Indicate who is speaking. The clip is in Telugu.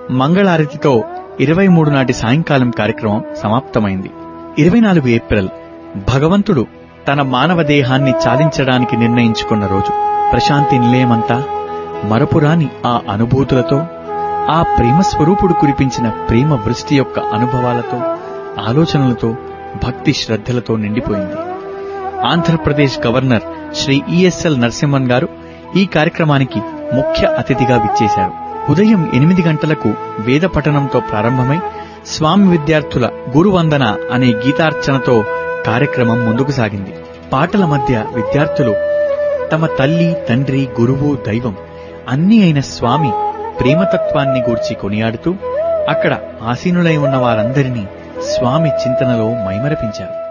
Speaker 1: మంగళారతితో ఇరవై మూడు నాటి సాయంకాలం కార్యక్రమం సమాప్తమైంది ఇరవై నాలుగు ఏప్రిల్ భగవంతుడు తన మానవ దేహాన్ని చాలించడానికి నిర్ణయించుకున్న రోజు ప్రశాంతి నిలయమంతా మరపురాని ఆ అనుభూతులతో ఆ ప్రేమ స్వరూపుడు కురిపించిన ప్రేమ వృష్టి యొక్క అనుభవాలతో ఆలోచనలతో భక్తి శ్రద్ధలతో నిండిపోయింది ఆంధ్రప్రదేశ్ గవర్నర్ శ్రీ ఈఎస్ఎల్ నరసింహన్ గారు ఈ కార్యక్రమానికి ముఖ్య అతిథిగా విచ్చేశారు ఉదయం ఎనిమిది గంటలకు వేద పఠనంతో ప్రారంభమై స్వామి విద్యార్థుల గురువందన అనే గీతార్చనతో కార్యక్రమం ముందుకు సాగింది పాటల మధ్య విద్యార్థులు తమ తల్లి తండ్రి గురువు దైవం అన్నీ అయిన స్వామి ప్రేమతత్వాన్ని గూర్చి కొనియాడుతూ అక్కడ ఆసీనులై ఉన్న వారందరినీ స్వామి చింతనలో మైమరపించారు